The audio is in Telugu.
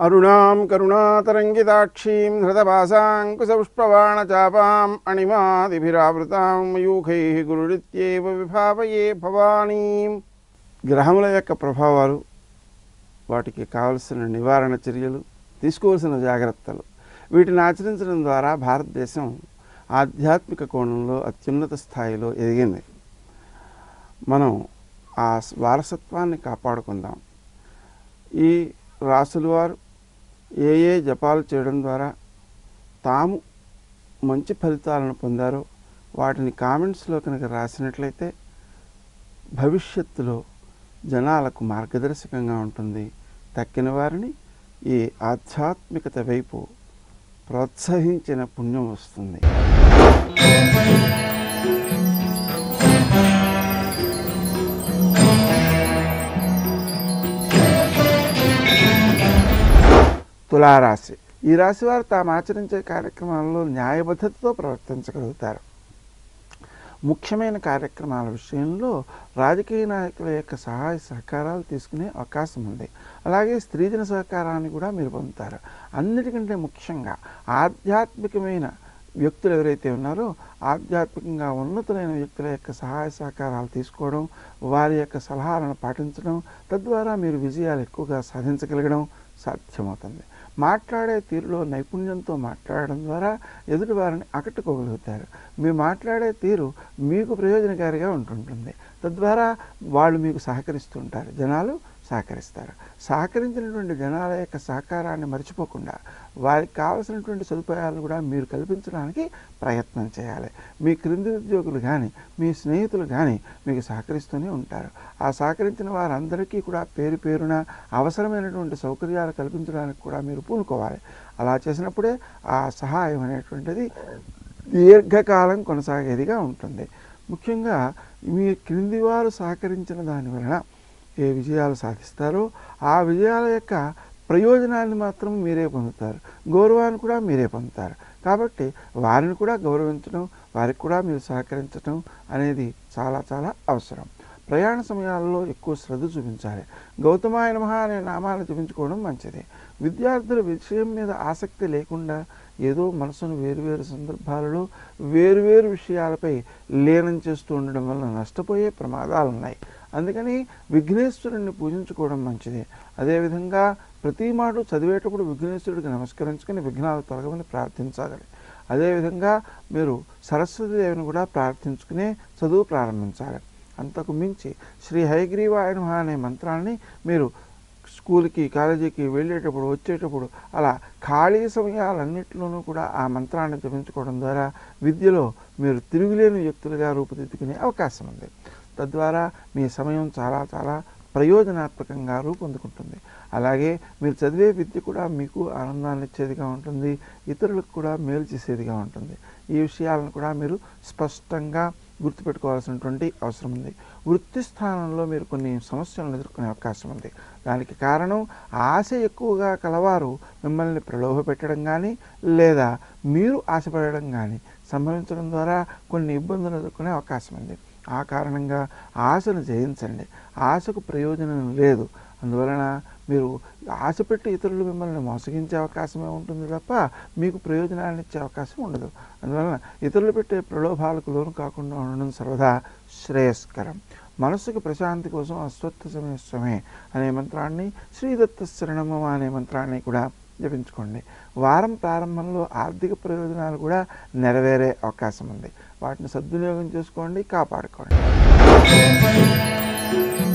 అరుణాం కరుణాతరంగితాక్షీం హృతపాశాంకుశపుష్పబాణచాపాం అణిమాదిభిరావృతాం మయూఖై గురుడిత్యేవ విభావయే భవానీం గ్రహముల యొక్క ప్రభావాలు వాటికి కావలసిన నివారణ చర్యలు తీసుకోవాల్సిన జాగ్రత్తలు వీటిని ఆచరించడం ద్వారా భారతదేశం ఆధ్యాత్మిక కోణంలో అత్యున్నత స్థాయిలో ఎదిగింది మనం ఆ వారసత్వాన్ని కాపాడుకుందాం ఈ రాసుల వారు ఏ ఏ జపాలు చేయడం ద్వారా తాము మంచి ఫలితాలను పొందారో వాటిని కామెంట్స్లో కనుక రాసినట్లయితే భవిష్యత్తులో జనాలకు మార్గదర్శకంగా ఉంటుంది తక్కిన వారిని ఈ ఆధ్యాత్మికత వైపు ప్రోత్సహించిన పుణ్యం వస్తుంది తులారాశి ఈ రాశి వారు తాము ఆచరించే కార్యక్రమాల్లో న్యాయబద్ధతతో ప్రవర్తించగలుగుతారు ముఖ్యమైన కార్యక్రమాల విషయంలో రాజకీయ నాయకుల యొక్క సహాయ సహకారాలు తీసుకునే అవకాశం ఉంది అలాగే స్త్రీజన సహకారాన్ని కూడా మీరు పొందుతారు అన్నిటికంటే ముఖ్యంగా ఆధ్యాత్మికమైన వ్యక్తులు ఎవరైతే ఉన్నారో ఆధ్యాత్మికంగా ఉన్నతులైన వ్యక్తుల యొక్క సహాయ సహకారాలు తీసుకోవడం వారి యొక్క సలహాలను పాటించడం తద్వారా మీరు విజయాలు ఎక్కువగా సాధించగలగడం సాధ్యమవుతుంది మాట్లాడే తీరులో నైపుణ్యంతో మాట్లాడడం ద్వారా ఎదుటి వారిని ఆకట్టుకోగలుగుతారు మీరు మాట్లాడే తీరు మీకు ప్రయోజనకారిగా ఉంటుంటుంది తద్వారా వాళ్ళు మీకు సహకరిస్తుంటారు జనాలు సహకరిస్తారు సహకరించినటువంటి జనాల యొక్క సహకారాన్ని మర్చిపోకుండా వారికి కావలసినటువంటి సదుపాయాలు కూడా మీరు కల్పించడానికి ప్రయత్నం చేయాలి మీ క్రింది ఉద్యోగులు కానీ మీ స్నేహితులు కానీ మీకు సహకరిస్తూనే ఉంటారు ఆ సహకరించిన వారందరికీ కూడా పేరు పేరున అవసరమైనటువంటి సౌకర్యాలు కల్పించడానికి కూడా మీరు పూనుకోవాలి అలా చేసినప్పుడే ఆ సహాయం అనేటువంటిది దీర్ఘకాలం కొనసాగేదిగా ఉంటుంది ముఖ్యంగా మీ క్రింది వారు సహకరించిన దాని వలన ఏ విజయాలు సాధిస్తారో ఆ విజయాల యొక్క ప్రయోజనాన్ని మాత్రం మీరే పొందుతారు గౌరవాన్ని కూడా మీరే పొందుతారు కాబట్టి వారిని కూడా గౌరవించడం వారికి కూడా మీరు సహకరించడం అనేది చాలా చాలా అవసరం ప్రయాణ సమయాల్లో ఎక్కువ శ్రద్ధ చూపించాలి గౌతమాయ నమః అనే నామాన్ని చూపించుకోవడం మంచిది విద్యార్థుల విషయం మీద ఆసక్తి లేకుండా ఏదో మనసును వేరువేరు సందర్భాలలో వేరువేరు విషయాలపై లీనం చేస్తూ ఉండడం వల్ల నష్టపోయే ప్రమాదాలు ఉన్నాయి అందుకని విఘ్నేశ్వరుణ్ణి పూజించుకోవడం మంచిది అదేవిధంగా ప్రతి మాట చదివేటప్పుడు విఘ్నేశ్వరుడికి నమస్కరించుకుని విఘ్నాలు తొలగమని ప్రార్థించాలి అదేవిధంగా మీరు సరస్వతి దేవిని కూడా ప్రార్థించుకునే చదువు ప్రారంభించాలి అంతకు మించి శ్రీ హయగ్రీవాయ నమః అనే మంత్రాన్ని మీరు స్కూల్కి కాలేజీకి వెళ్ళేటప్పుడు వచ్చేటప్పుడు అలా ఖాళీ సమయాలన్నింటిలోనూ కూడా ఆ మంత్రాన్ని జపించుకోవడం ద్వారా విద్యలో మీరు తిరుగులేని వ్యక్తులుగా రూపుదిద్దుకునే అవకాశం ఉంది తద్వారా మీ సమయం చాలా చాలా ప్రయోజనాత్మకంగా రూపొందుకుంటుంది అలాగే మీరు చదివే విద్య కూడా మీకు ఆనందాన్ని ఇచ్చేదిగా ఉంటుంది ఇతరులకు కూడా మేలు చేసేదిగా ఉంటుంది ఈ విషయాలను కూడా మీరు స్పష్టంగా గుర్తుపెట్టుకోవాల్సినటువంటి అవసరం ఉంది వృత్తి స్థానంలో మీరు కొన్ని సమస్యలను ఎదుర్కొనే అవకాశం ఉంది దానికి కారణం ఆశ ఎక్కువగా కలవారు మిమ్మల్ని ప్రలోభ పెట్టడం కానీ లేదా మీరు ఆశపడడం కానీ సంభవించడం ద్వారా కొన్ని ఇబ్బందులు ఎదుర్కొనే అవకాశం ఉంది ఆ కారణంగా ఆశను జయించండి ఆశకు ప్రయోజనం లేదు అందువలన మీరు ఆశ పెట్టి ఇతరులు మిమ్మల్ని మోసగించే అవకాశమే ఉంటుంది తప్ప మీకు ప్రయోజనాన్ని ఇచ్చే అవకాశం ఉండదు అందువలన ఇతరులు పెట్టే ప్రలోభాలకు లోను కాకుండా ఉండడం సర్వదా శ్రేయస్కరం మనస్సుకు ప్రశాంతి కోసం అస్వత్థ సమయస్వమే అనే మంత్రాన్ని శ్రీదత్త శరణమమ అనే మంత్రాన్ని కూడా జపించుకోండి వారం ప్రారంభంలో ఆర్థిక ప్రయోజనాలు కూడా నెరవేరే అవకాశం ఉంది వాటిని సద్వినియోగం చేసుకోండి కాపాడుకోండి